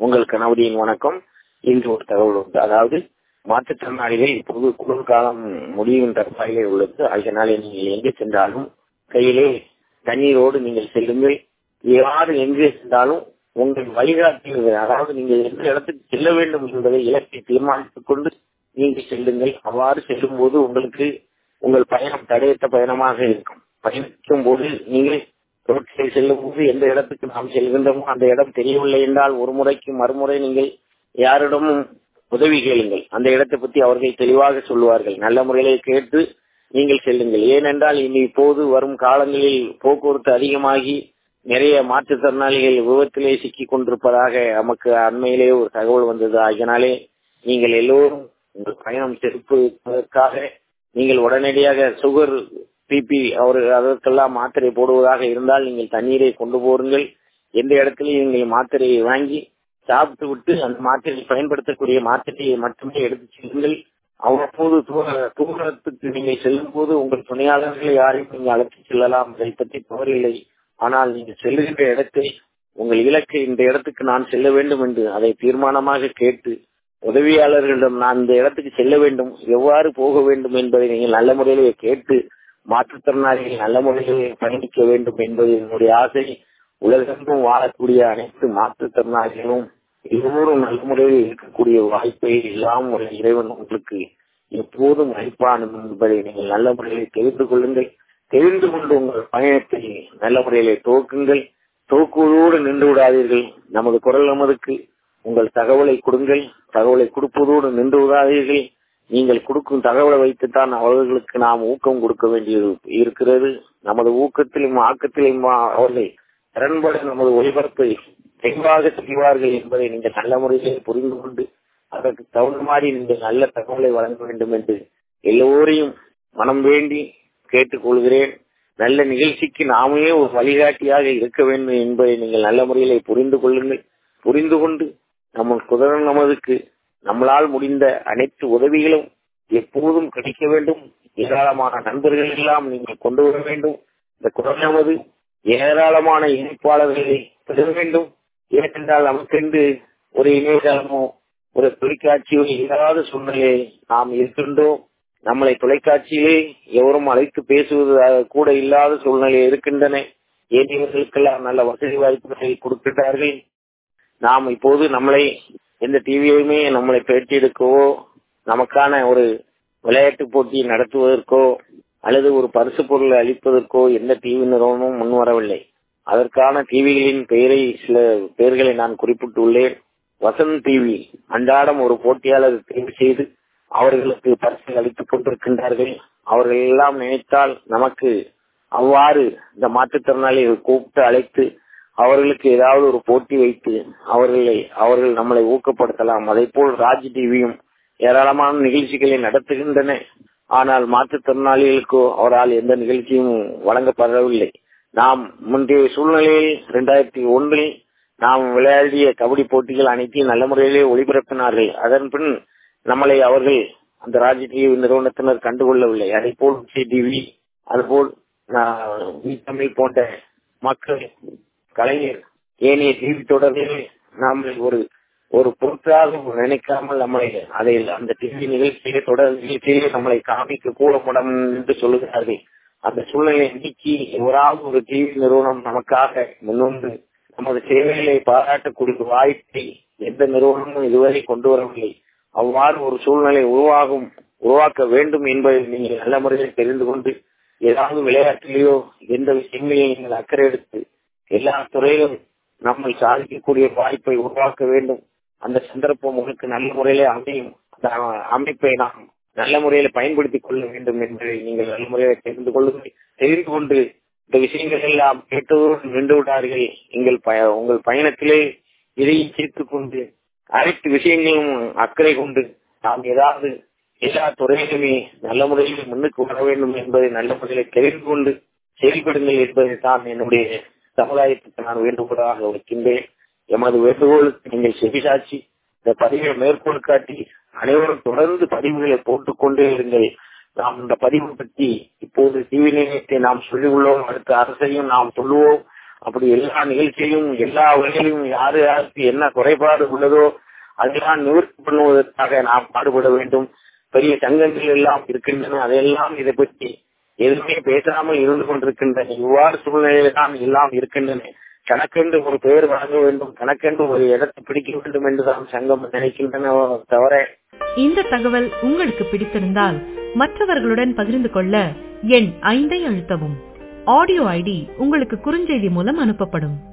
உங்கள் கணவரின் வணக்கம் இன்று ஒரு தகவல் உண்டு அதாவது மாற்றுத்திறனாளிகள் இப்போது குளிர் காலம் முடியும் தற்பாயிலே உள்ளது அதனாலே நீங்கள் எங்கே சென்றாலும் கையிலே தண்ணீரோடு நீங்கள் செல்லுங்கள் யாரு எங்கே சென்றாலும் உங்கள் வழிகாட்டிகள் அதாவது நீங்கள் எந்த இடத்துக்கு செல்ல வேண்டும் என்பதை இலக்கை தீர்மானித்துக் கொண்டு நீங்கள் செல்லுங்கள் அவ்வாறு செல்லும் போது உங்களுக்கு உங்கள் பயணம் தடையற்ற பயணமாக இருக்கும் பயணிக்கும் போது நீங்கள் ரோட்டில் செல்லும் போது எந்த இடத்துக்கு நாம் செல்கின்றோமோ அந்த இடம் தெரியவில்லை என்றால் ஒரு முறைக்கு மறுமுறை நீங்கள் யாரிடமும் உதவி கேளுங்கள் அந்த இடத்தை பற்றி அவர்கள் தெளிவாக சொல்லுவார்கள் நல்ல முறையிலே கேட்டு நீங்கள் செல்லுங்கள் ஏனென்றால் இனி இப்போது வரும் காலங்களில் போக்குவரத்து அதிகமாகி நிறைய மாற்றுத்திறனாளிகள் விபத்திலே சிக்கி கொண்டிருப்பதாக நமக்கு அண்மையிலே ஒரு தகவல் வந்தது அதனாலே நீங்கள் எல்லோரும் உங்கள் பயணம் செலுத்துவதற்காக நீங்கள் உடனடியாக சுகர் பிபி அவர் அதற்கெல்லாம் மாத்திரை போடுவதாக இருந்தால் நீங்கள் தண்ணீரை கொண்டு போருங்கள் எந்த இடத்துலையும் நீங்கள் மாத்திரையை வாங்கி சாப்பிட்டு விட்டு அந்த மாத்திரையை பயன்படுத்தக்கூடிய மாத்திரையை மட்டுமே எடுத்து செல்லுங்கள் அவ்வப்போது தூர தூரத்துக்கு நீங்கள் செல்லும் போது உங்கள் துணையாளர்களை யாரையும் நீங்கள் அழைத்து செல்லலாம் அதை பற்றி தவறில்லை ஆனால் நீங்கள் செல்லுகின்ற இடத்தை உங்கள் இலக்கை இந்த இடத்துக்கு நான் செல்ல வேண்டும் என்று அதை தீர்மானமாக கேட்டு உதவியாளர்களிடம் நான் இந்த இடத்துக்கு செல்ல வேண்டும் எவ்வாறு போக வேண்டும் என்பதை நீங்கள் நல்ல முறையிலே கேட்டு மாற்றுத்திறனாளிகள் நல்ல முறையிலே பயணிக்க வேண்டும் என்பது என்னுடைய ஆசை உலகெங்கும் வாழக்கூடிய அனைத்து மாற்றுத்திறனாளிகளும் எல்லோரும் நல்ல முறையில் இருக்கக்கூடிய வாய்ப்பை எல்லாம் ஒரு இறைவன் உங்களுக்கு எப்போதும் அளிப்பான் என்பதை நீங்கள் நல்ல முறையில் தெரிந்து கொள்ளுங்கள் தெரிந்து கொண்டு உங்கள் பயணத்தை நல்ல முறையிலே துவக்குங்கள் துவக்குவதோடு நின்று விடாதீர்கள் நமது குரல் நமதுக்கு உங்கள் தகவலை கொடுங்கள் தகவலை கொடுப்பதோடு நின்று விடாதீர்கள் நீங்கள் கொடுக்கும் தகவலை வைத்துத்தான் அவர்களுக்கு நாம் ஊக்கம் கொடுக்க வேண்டியது இருக்கிறது நமது ஊக்கத்திலும் ஆக்கத்திலும் அவர்கள் திறன்பட நமது ஒளிபரப்பை தெளிவாக செய்வார்கள் என்பதை நீங்கள் நல்ல முறையிலே புரிந்து கொண்டு அதற்கு தகுந்த மாதிரி நீங்கள் நல்ல தகவலை வழங்க வேண்டும் என்று எல்லோரையும் மனம் வேண்டி கேட்டுக்கொள்கிறேன் நல்ல நிகழ்ச்சிக்கு நாமே ஒரு வழிகாட்டியாக இருக்க வேண்டும் என்பதை நீங்கள் நல்ல முறையிலே புரிந்து கொள்ளுங்கள் புரிந்து கொண்டு நம்ம குதிரன் நமதுக்கு நம்மளால் முடிந்த அனைத்து உதவிகளும் எப்போதும் கிடைக்க வேண்டும் ஏராளமான நண்பர்கள் எல்லாம் நீங்கள் கொண்டு வர வேண்டும் இந்த குரல் நமது ஏராளமான இணைப்பாளர்களை பெற வேண்டும் ஏனென்றால் நமக்கென்று ஒரு இணையதளமோ ஒரு தொலைக்காட்சியோ இல்லாத சூழ்நிலையை நாம் இருக்கின்றோம் நம்மளை தொலைக்காட்சியிலே எவரும் அழைத்து பேசுவது கூட இல்லாத சூழ்நிலை இருக்கின்றன ஏனியவர்களுக்கெல்லாம் நல்ல வசதி வாய்ப்புகளை கொடுக்கின்றார்கள் நாம் இப்போது நம்மளை எந்த டிவியுமே நம்மளை பேட்டி எடுக்கவோ நமக்கான ஒரு விளையாட்டு போட்டி நடத்துவதற்கோ அல்லது ஒரு பரிசு பொருளை அளிப்பதற்கோ எந்த டிவி நிறுவனமும் முன்வரவில்லை அதற்கான டிவிகளின் பெயரை சில பெயர்களை நான் குறிப்பிட்டுள்ளேன் வசந்த் டிவி அன்றாடம் ஒரு போட்டியாளர் தேர்வு செய்து அவர்களுக்கு பரிசு அளித்துக் கொண்டிருக்கின்றார்கள் அவர்கள் எல்லாம் நினைத்தால் நமக்கு அவ்வாறு இந்த மாற்றுத்திறனாளிகள் கூப்பிட்டு அழைத்து அவர்களுக்கு ஏதாவது ஒரு போட்டி வைத்து அவர்களை அவர்கள் நம்மளை ஊக்கப்படுத்தலாம் அதே போல் ராஜ் டிவியும் ஏராளமான நிகழ்ச்சிகளை நடத்துகின்றன ஆனால் மாற்றுத்திறனாளிகளுக்கோ அவரால் எந்த நிகழ்ச்சியும் வழங்கப்படவில்லை நாம் முந்தைய சூழ்நிலையில் இரண்டாயிரத்தி ஒன்றில் நாம் விளையாடிய கபடி போட்டிகள் அனைத்தையும் நல்ல முறையிலே ஒளிபரப்பினார்கள் அதன் பின் நம்மளை அவர்கள் அந்த ராஜ் டிவி நிறுவனத்தினர் கண்டுகொள்ளவில்லை அதே போல் விஜய் டிவி அதுபோல் தமிழ் போன்ற மக்கள் கலைஞர் ஏனைய டிவி தொடரில் நாம் ஒரு ஒரு பொருட்டாக நினைக்காமல் நம்மளை அதை அந்த டிவி நிகழ்ச்சியிலே தொடர் நிகழ்ச்சியிலே நம்மளை காமிக்க கூடப்படம் என்று சொல்லுகிறார்கள் அந்த சூழ்நிலையை நீக்கி எவராவது ஒரு டிவி நிறுவனம் நமக்காக முன்வந்து நமது சேவைகளை பாராட்டக்கூடிய வாய்ப்பை எந்த நிறுவனமும் இதுவரை கொண்டு வரவில்லை அவ்வாறு ஒரு சூழ்நிலை உருவாகும் உருவாக்க வேண்டும் என்பதை நீங்கள் நல்ல முறையில் தெரிந்து கொண்டு ஏதாவது விளையாட்டிலேயோ எந்த விஷயங்களையும் நீங்கள் அக்கறை எடுத்து எல்லா துறையிலும் நம்மை சாதிக்கக்கூடிய வாய்ப்பை உருவாக்க வேண்டும் அந்த சந்தர்ப்பம் உங்களுக்கு நல்ல முறையிலே அமையும் அந்த அமைப்பை நாம் நல்ல முறையில பயன்படுத்திக் கொள்ள வேண்டும் என்பதை நீங்கள் நல்ல முறையில தெரிந்து கொள்ளுங்கள் தெரிந்து கொண்டு இந்த விஷயங்கள் எல்லாம் கேட்டதோடு நின்று விட்டார்கள் எங்கள் உங்கள் பயணத்திலே இதையும் சேர்த்துக் கொண்டு அனைத்து விஷயங்களும் அக்கறை கொண்டு நாம் ஏதாவது எல்லா துறையிலுமே நல்ல முறையில் முன்னுக்கு வர வேண்டும் என்பதை நல்ல முறையில் தெரிந்து கொண்டு செயல்படுங்கள் என்பதை தான் என்னுடைய சமுதாயத்துக்கு நான் வேண்டுகோளாக வைக்கின்றேன் எமது வேண்டுகோளுக்கு நீங்கள் செவிசாட்சி இந்த பதிவை மேற்கோள் காட்டி அனைவரும் தொடர்ந்து பதிவுகளை போட்டுக் கொண்டே இருங்கள் நாம் இந்த பதிவு பற்றி இப்போது டிவி நிலையத்தை நாம் சொல்லியுள்ளோம் அடுத்த அரசையும் நாம் சொல்லுவோம் அப்படி எல்லா நிகழ்ச்சியிலும் எல்லா வகையிலும் யாரு யாருக்கு என்ன குறைபாடு உள்ளதோ அதெல்லாம் நிவர்த்தி பண்ணுவதற்காக நாம் பாடுபட வேண்டும் பெரிய சங்கங்கள் எல்லாம் இருக்கின்றன அதையெல்லாம் இதை பற்றி எதுவுமே பேசாமல் இருந்து கொண்டிருக்கின்றன இவ்வாறு சூழ்நிலையில தான் எல்லாம் இருக்கின்றன தனக்கென்று ஒரு பெயர் வழங்க வேண்டும் தனக்கென்று ஒரு இடத்தை பிடிக்க வேண்டும் என்றுதான் சங்கம் நினைக்கின்றன தவிர இந்த தகவல் உங்களுக்கு பிடித்திருந்தால் மற்றவர்களுடன் பகிர்ந்து கொள்ள எண் ஐந்தை அழுத்தவும் ஆடியோ ஐடி உங்களுக்கு குறுஞ்செய்தி மூலம் அனுப்பப்படும்